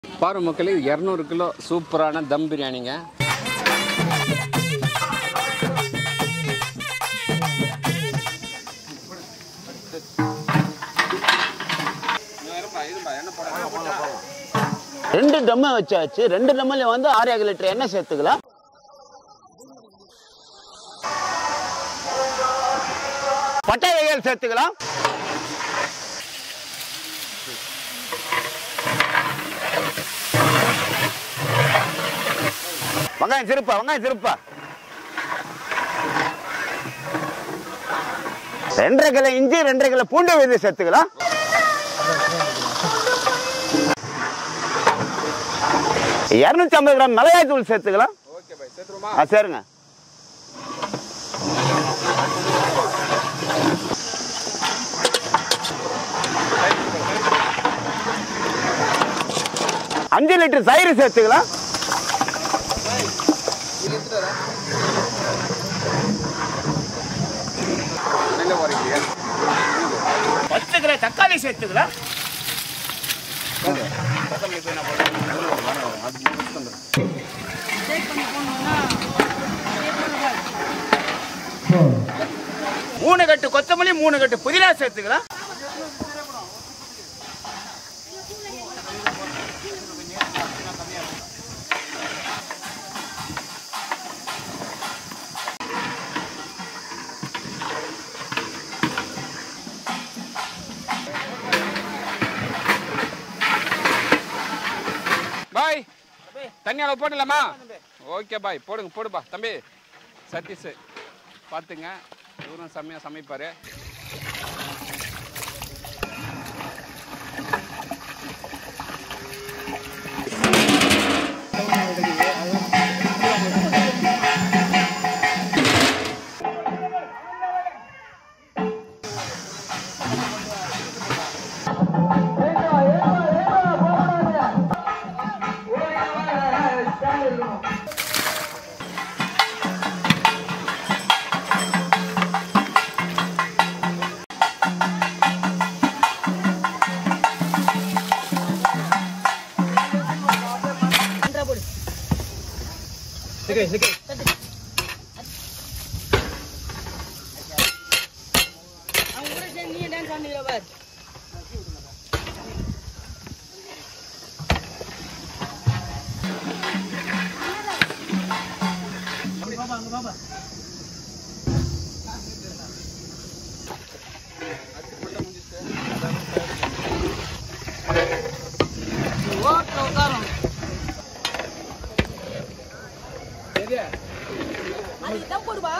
பாரு மக்களே இரநூறு கிலோ சூப்பரான தம் பிரியாணிங்க ரெண்டு டம்மை வச்சாச்சு ரெண்டு டம்மில் வந்து ஆறு ஏழு லிட்டர் எண்ணெய் சேர்த்துக்கலாம் பட்டை வகைகள் சேர்த்துக்கலாம் வெங்காயம் சிறுப்பா வெங்காயம் சிறுப்பா ரெண்டரை கிலோ இஞ்சி ரெண்டரை கிலோ பூண்டு விதை சேர்த்துக்கலாம் இரநூத்தி ஐம்பது கிராம் மிளகாய் தூள் சேர்த்துக்கலாம் ஆ சரிங்க அஞ்சு லிட்டர் தயிர் சேர்த்துக்கலாம் பத்து கிலோ தக்காளி சேர்த்துக்கலாம் மூணு கட்டு கொத்தமல்லி மூணு கட்டு புதினா சேர்த்துக்கலாம் பாய் தண்ணி அளவு போடலாமா ஓகே பாய் போடுங்க போடுப்பா தம்பி சதீஷ் பார்த்துங்க இவரும் செம்மையாக சமைப்பார் அவங்க கூட சேர்ந்து நீ டான்ஸ் ஆடுறீங்களா பார் ஓட்ட உட்காரும் அதுக்கு தான் போடுவா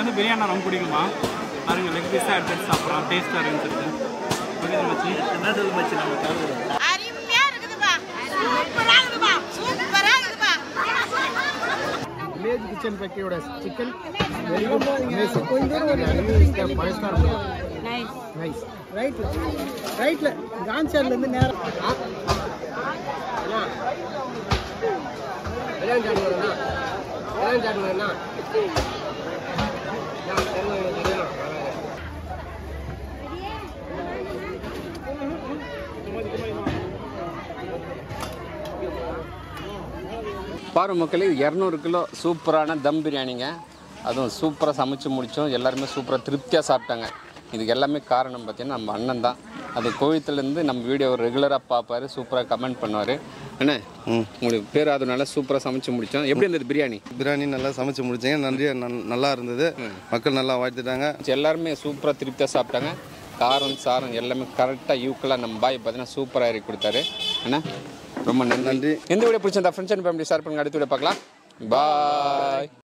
வந்து பிரியாணி ரொம்ப பிடிக்குமா பாருங்க லெக் பீஸாக எடுத்து எடுத்து சாப்பிட்றோம் டேஸ்ட்டாக இருக்குன்னு சொல்லிட்டு புரியுது மச்சி என்ன சொல்லு மச்சி நம்ம கலந்து அருமையா இருக்குதுப்பா சூப்பரா இருக்குதுப்பா சூப்பரா இருக்குதுப்பா வில்லேஜ் கிச்சன் ஃபேக்டரியோட சிக்கன் வெரி குட் அமேசிங் கொஞ்சம் ஃபைவ் ஸ்டார் நைஸ் நைஸ் ரைட்ல ரைட்ல கான்சர்ல இருந்து நேரம் பாரு மக்களே இரநூறு கிலோ சூப்பரான தம் பிரியாணிங்க அதுவும் சூப்பராக சமைச்சு முடித்தோம் எல்லாருமே சூப்பராக திருப்தியாக சாப்பிட்டாங்க இதுக்கு எல்லாமே காரணம் பார்த்தீங்கன்னா நம்ம அண்ணன் தான் அது கோயத்துலேருந்து நம்ம வீடியோ ரெகுலராக பார்ப்பாரு சூப்பராக கமெண்ட் பண்ணுவார் என்ன உங்களுக்கு பேர் அதனால சூப்பராக சமைச்சு முடித்தோம் எப்படி இருந்தது பிரியாணி பிரியாணி நல்லா சமைச்சு முடிச்சீங்க நிறைய நல்- நல்லா இருந்தது மக்கள் நல்லா வாழ்த்துட்டாங்க எல்லாருமே சூப்பராக திருப்தியாக சாப்பிட்டாங்க காரம் சாரம் எல்லாமே கரெக்டாக ஈக்குவலாக நம்ம பாய் பார்த்தீங்கன்னா சூப்பராக இறக்கி கொடுத்தாரு என்ன ரொம்ப நன்றி நன்றி. எந்த வீடியோ பிடிச்சிருந்தா ஃப்ரெண்ட்ஸ் அண்ட் ஃபேமிலி ஷேர் பண்ணுங்க அடுத்த வீடியோ பார்க்கலாம் பாய்